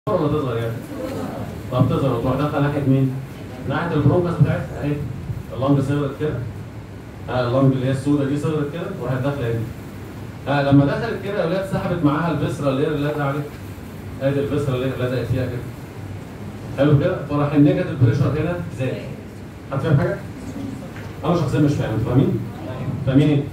ولا تظهر يعني طب تظهر وتروح داخله ناحيه مين؟ ناحيه البرونكس بتاعتها اهي اللنج صغرت كده ها اللنج اللي هي السوداء دي صغرت كده وراحت داخله هنا ها لما دخلت كده يا اولاد سحبت معاها البسره اللي هي اللي لازقه عليها ادي البسره اللي هي لزقت فيها كده حلو كده فراح النيجاتيف بريشر هنا زاد حد فاهم حاجه؟ انا شخصيا مش فاهم انتوا فاهمين؟ فاهمين ايه؟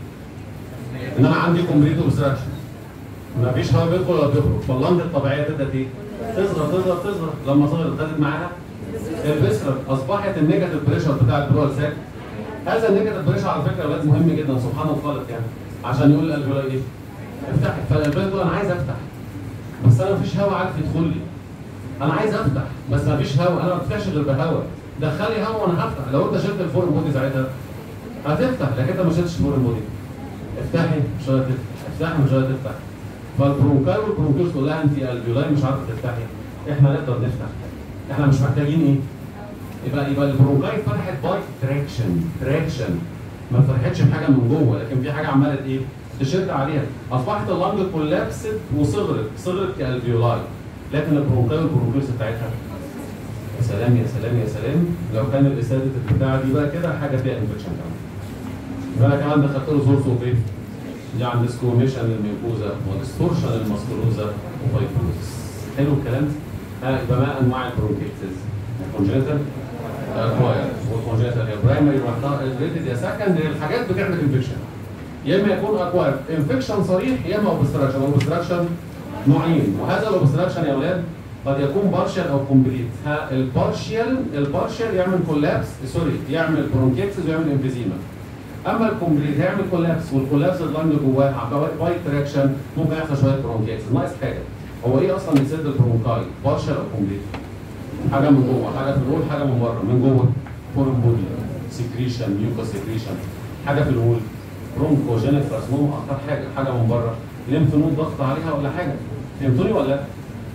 ان انا عندي كومبليت اوبستراكشن مفيش هواء بيدخل ولا بيخرج فاللنج الطبيعيه تبدا ايه؟ تصغر تصغر تصغر لما صغرت خدت معاها البسرة اصبحت النيجاتيف بريشر بتاع البرول ساك هذا النيجاتيف بريشر على فكره اولاد مهم جدا سبحان الخالق يعني عشان يقول للالفيولاي ايه؟ افتحي فالالفيولاي تقول انا عايز افتح بس انا مفيش هواء عارف يدخل لي انا عايز افتح بس مفيش هواء انا ما بفتحش غير بهواء دخلي هواء وانا هفتح لو انت شلت الفورم بودي ساعتها هتفتح لكن انت ما شلتش الفورم بودي افتحي مش قادره تفتح افتحي مش قادره تفتح فالبرونكاي والبرونكيوس تقول لها انت الفيولاي مش عارفه تفتحي احنا نقدر نفتح احنا مش محتاجين ايه؟ يبقى يبقى البرونكاي فرحت باي تراكشن تراكشن ما فرحتش بحاجه من جوه لكن في حاجه عماله ايه؟ تشد عليها اصبحت اللنج كولابست وصغرت صغرت كالفيولاي لكن البرونكاي والبرونكيوس بتاعتها يا سلام يا سلام يا سلام لو كان الاساده البتاعه دي بقى كده حاجه فيها انفكشن كمان يبقى انا كمان دخلت له سورس اوف ايه؟ يعني ديسكوميشن للميوكوزا وديستورشن للمسكولوزا وفايبروزس حلو الكلام ها يبقى ما انواع البرونكيتس الكونجنتال اكواير والكونجنتال يا برايمري ريتد يا سكندري الحاجات بتعمل انفكشن يا اما يكون اكواير انفكشن صريح يا اما اوبستراكشن اوبستراكشن نوعين وهذا الاوبستراكشن يا اولاد قد يكون بارشال او كومبليت ها البارشال البارشال يعمل كولابس سوري يعمل برونكيتس ويعمل انفيزيما اما الكومبليت هيعمل كولابس والكولابس اللنج جواه باي تراكشن ممكن يحصل شويه برونكيتس ناقص حاجه هو ايه اصلا يسد البرونكاي بارشال او كومبليت حاجه من جوه حاجه في الول حاجه من بره من جوه فورم بودي سكريشن ميوكا سكريشن حاجه في الول برونكوجينيك كارسنوم اكتر حاجه حاجه من بره ليمف نود ضغط عليها ولا حاجه فهمتوني ولا لا؟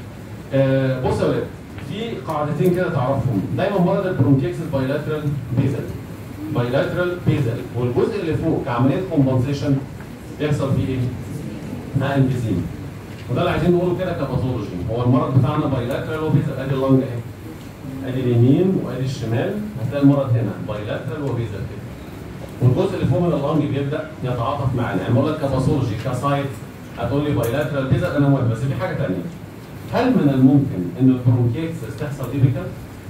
آه بص يا ولاد في قاعدتين كده تعرفهم دايما مرض البرونكيكس بايلاترال بيزل بايلاترال بيزل والجزء اللي فوق كعمليه كومبنسيشن بيحصل فيه ايه؟ ها انفيزيم وده اللي عايزين نقوله كده كباثولوجي هو المرض بتاعنا بايلاترال وبيزل ادي اللنج اهي ادي اليمين وادي الشمال هتلاقي المرض هنا بايلاترال وبيزل كده والجزء اللي فوق من اللنج بيبدا يتعاطف معانا يعني بقول لك كباثولوجي كسايت هتقول لي بايلاترال بيزل انا موافق بس في حاجه ثانيه هل من الممكن ان البرونكيكسس تحصل ايبيكال؟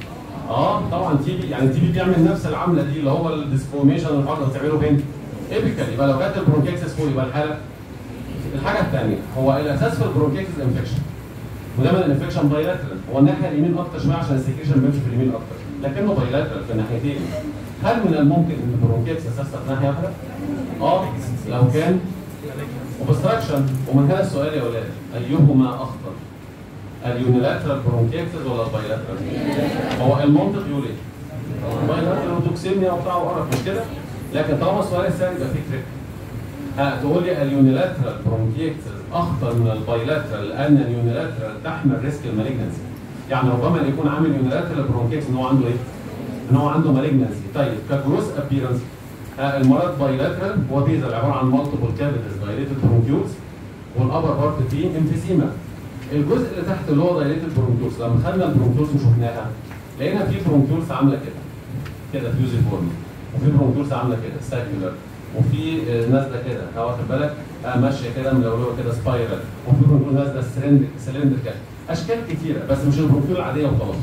اه طبعا تي بي يعني تي بي بيعمل نفس العمله دي اللي هو الديسفورميشن والحاجه بتعمله فين؟ ايبيكال يبقى لو كانت البرونكيكسس فوق يبقى الحاله الحاجه الثانيه هو الاساس في البرونكيكسس انفكشن ودايما الانفكشن بايلاترال هو الناحيه اليمين اكتر شويه عشان السكريشن بيمشي في اليمين اكتر لكنه بايلاترال في الناحيتين هل من الممكن ان البرونكيكسس تحصل في ناحيه واحده؟ اه لو كان اوبستراكشن ومن هنا السؤال يا اولاد ايهما اخطر؟ اليونيلاترال برونكيتس ولا البايلاترال؟ هو المنطق يقول ايه؟ بايلاترال وتوكسيميا وبتاع وقرف مش كده؟ لكن طالما السؤال الثاني يبقى فيه تريك. ها تقول لي اليونيلاترال برونكيتس اخطر من البايلاترال لان اليونيلاترال تحمل ريسك المالجنسي. يعني ربما ان يكون عامل يونيلاترال برونكيتس ان هو عنده ايه؟ ان هو عنده مالجنسي. طيب كجروس ابيرنس المرض بايلاترال هو بيزل عباره عن مالتيبل كافيتيز دايليتد برونكيولز والابر بارت فيه انفيسيما. الجزء اللي تحت اللي هو دايليت البرونكيولز لما خدنا البرونكيولز وشفناها لقينا في برونكيولز عامله كده كده فيوزي فورم وفي برونكيولز عامله كده ساكيولار وفي نازله كده واخد بالك آه ماشيه كده ملولوه كده سبايرال وفي برونكيول نازله سلندر كده اشكال كتيره بس مش البرونكيول العاديه وخلاص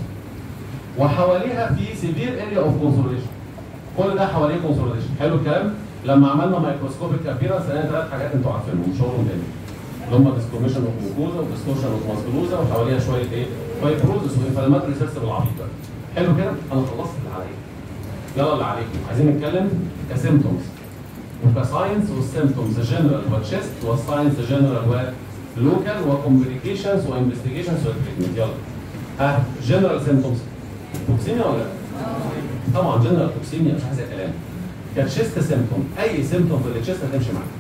وحواليها في سيفير اريا اوف كونسوليشن كل ده حواليه كونسوليشن حلو الكلام لما عملنا مايكروسكوبيك ابيرنس لقينا ثلاث حاجات انتوا عارفينهم شغلهم تاني اللي هم ديسكوميشن اوف ميوكوزا وديستورشن اوف ماسكولوزا وحواليها شويه ايه؟ فايبروزس وانفلاماتوري سيرس بالعبيط بقى. حلو كده؟ انا خلصت اللي عليا. يلا اللي عليكم عايزين نتكلم كسيمتومز وكساينس والسيمتومز جنرال وتشيست والساينس جنرال ولوكال وكومبليكيشنز وانفستيجيشنز وتريتمنت يلا. ها جنرال سيمتومز توكسيميا ولا لا؟ طبعا جنرال توكسيميا مش عايزه كلام. كتشيست سيمتوم اي سيمتوم في التشيست هتمشي معاك.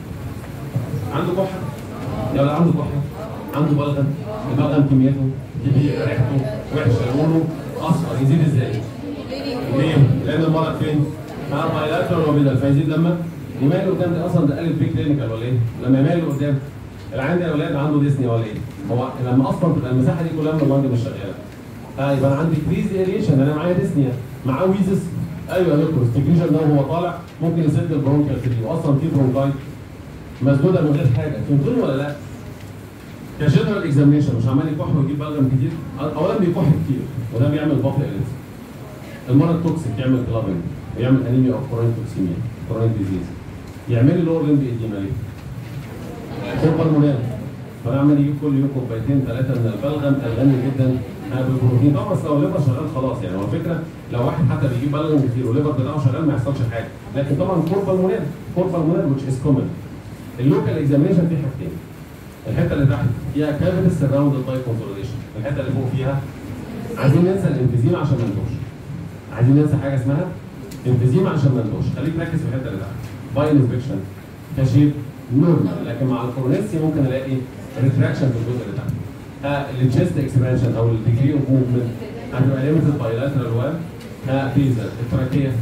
عنده كحه يلا عنده كحه عنده بلغم البلغم كميته كبيره ريحته وحشه لونه اصفر يزيد ازاي؟ ليه؟ لان المرض فين؟ مع بايلاترال وبيدل فيزيد لما يميل قدام ده اصلا ده الف بي كلينيكال ولا ايه؟ لما يميل قدام العين ده يا اولاد عنده ديسني ولا ايه؟ هو لما اصلا تبقى المساحه دي كلها من اللنج مش شغاله اه يبقى انا عندي كريز اريشن انا معايا ديسنيا معاه ويزس ايوه يا دكتور السكريشن ده وهو طالع ممكن يسد البرونكال تري واصلا في برونكايت مسدوده من غير حاجه فهمتوني ولا لا؟ كجنرال اكزامينشن مش عمال يكح ويجيب بلغم كتير اولا بيكح كتير وده بيعمل بطء اليتس المرض توكسيك يعمل كلابنج ويعمل انيميا اوف كورونيك توكسيميا كورونيك ديزيز يعمل لي لور لمب ايديما ليه؟ سوبر مونال فانا عمال يجيب كل يوم كوبايتين ثلاثه من البلغم الغني جدا بالبروتين طبعا بس لو الليفر شغال خلاص يعني هو الفكره لو واحد حتى بيجيب بلغم كتير والليفر بتاعه شغال ما يحصلش حاجه لكن طبعا كوربال مونال كوربال مونال which is common اللوكال اكزامينشن فيه حاجتين الحته اللي تحت فيها كافيتس سراوند باي كونسوليديشن الحته اللي فوق فيها عايزين ننسى الانفيزيما عشان ما ندوش عايزين ننسى حاجه اسمها انفيزيما عشان ما ندوش خليك مركز في الحته اللي تحت باي انفكشن كشيب نورمال لكن مع الكورونيسي ممكن الاقي ريتراكشن في الجزء اللي تحت ها التشيست اكسبانشن او الديجري اوف موفمنت هتبقى ليميتد بايلاترال وان ها بيزا التراكيه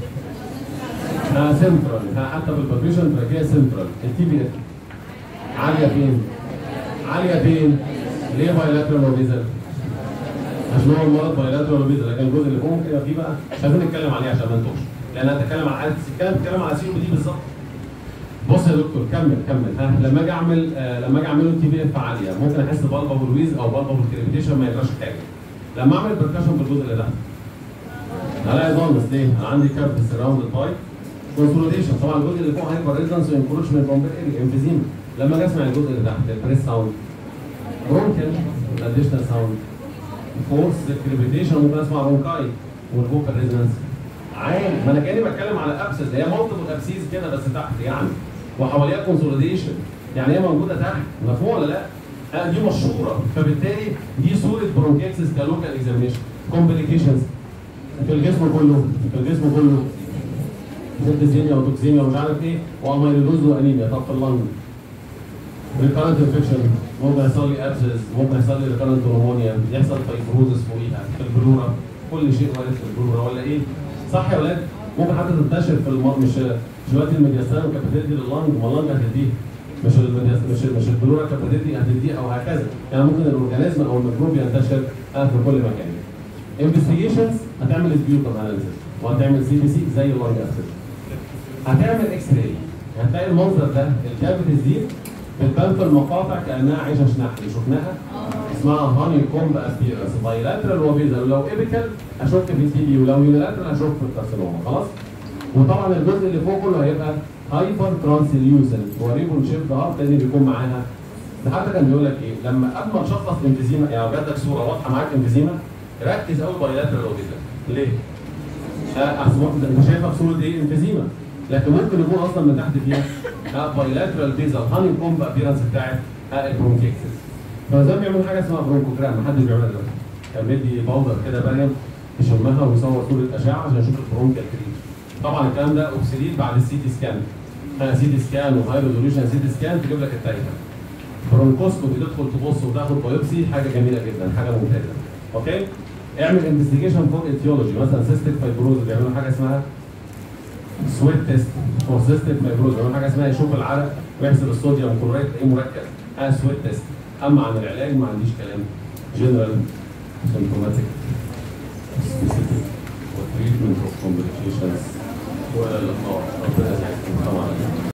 ها سنترال ها حتى بالبابريشن تراكيه سنترال التي بي اف عاليه فين؟ عاليه فين؟ ليه بايلاترال وبيزل؟ عشان هو المرض بايلاترال وبيزل لكن الجزء اللي فوق ممكن يبقى فيه بقى مش عايزين نتكلم عليه عشان ما نتوهش لان انا هتكلم على السكان بتكلم على سي دي بالظبط بص يا دكتور كمل كمل ها لما اجي اعمل آه لما اجي اعمله تي بي اف عاليه ممكن احس بالبا بالويز او بالبا بالكريبيتيشن ما يجراش حاجه لما اعمل بركشن بالجزء اللي تحت هلاقي ضامس ليه؟ انا عندي كارت سراوند باي كونسوليديشن طبعا الجزء اللي فوق هايبر ريزونس وانكروشمنت بومبر انفيزيما لما اجي اسمع الجزء اللي تحت البريس ساوند برونكل الاديشنال ساوند فورس كريبيتيشن ممكن اسمع برونكاي والفوكال ريزونانس عادي ما انا كاني بتكلم على ابسس هي مالتيبل ابسيس كده بس تحت يعني وحواليها كونسوليديشن يعني هي موجوده تحت مفهوم ولا لا؟ آه دي مشهوره فبالتالي دي صوره برونكيتسس كلوكال اكزامينشن كومبليكيشنز في الجسم كله في الجسم كله سيبتيزيميا وتوكسيميا ومش عارف ايه واميلوز وانيميا طب في اللنج ريكارنت انفكشن ممكن يحصل لي ابسس ممكن يحصل لي ريكارنت نمونيا يحصل فايبروزس فوقيها في البلورا كل شيء وارد في البلورا ولا ايه؟ صح يا ولاد؟ ممكن حتى تنتشر في الم... مش مش دلوقتي الميدياستان كانت بتدي لللنج ما اللنج هتديه مش الميدياس مش مش البلورا كانت بتدي هتديه او هكذا يعني ممكن الاورجانيزم او الميكروب ينتشر في كل مكان انفستيجيشنز هتعمل سبيوتر اناليسيس وهتعمل سي بي سي زي اللنج اسيد هتعمل اكس راي هتلاقي المنظر ده الكافيتيز دي بتبان في المقاطع كانها عيشه شنحل شفناها اسمها هاني كومب ابيرنس بايلاترال وبيزل ولو ايبيكال اشك في التي بي ولو يونيلاترال اشك في الكارسينوما خلاص وطبعا الجزء اللي فوق كله هيبقى هايبر ترانسليوسن وريبون شيب هارت لان بيكون معاها ده حتى كان بيقول لك ايه لما قبل ما تشخص انفيزيما يعني جات لك صوره واضحه معاك انفيزيما ركز قوي بايلاترال وبيزل ليه؟ انت شايفها في صوره ايه؟ انفيزيما لكن ممكن يكون اصلا من تحت فيها بايلاترال بيزل هاني كومب ابيرنس بتاعت البرونكيكسس فزي بيعمل حاجه اسمها برونكوجرام محدش بيعملها دلوقتي كان بيدي باودر كده باين يشمها ويصور صوره اشعه عشان يشوف البرونكيال كريم طبعا الكلام ده اوبسيليت بعد السي تي سكان سي تي سكان وهاي ريزوليوشن سي تي سكان تجيب لك التايتل برونكوسكوبي تدخل تبص وتاخد بايوبسي حاجه جميله جدا حاجه ممتازه اوكي اعمل انفستيجيشن فور ايتيولوجي مثلا سيستيك فايبروز بيعملوا حاجه اسمها سويت تيست فور سيستيك فايبروز بيعملوا حاجه اسمها يشوف العرق ويحسب الصوديوم كلوريد ايه مركز اه سويت تيست اما عن العلاج ما عنديش كلام جنرال سيمبتوماتيك سبيسيفيك وتريتمنت اوف كومبليكيشنز والى اللقاء ربنا يسعدكم طبعا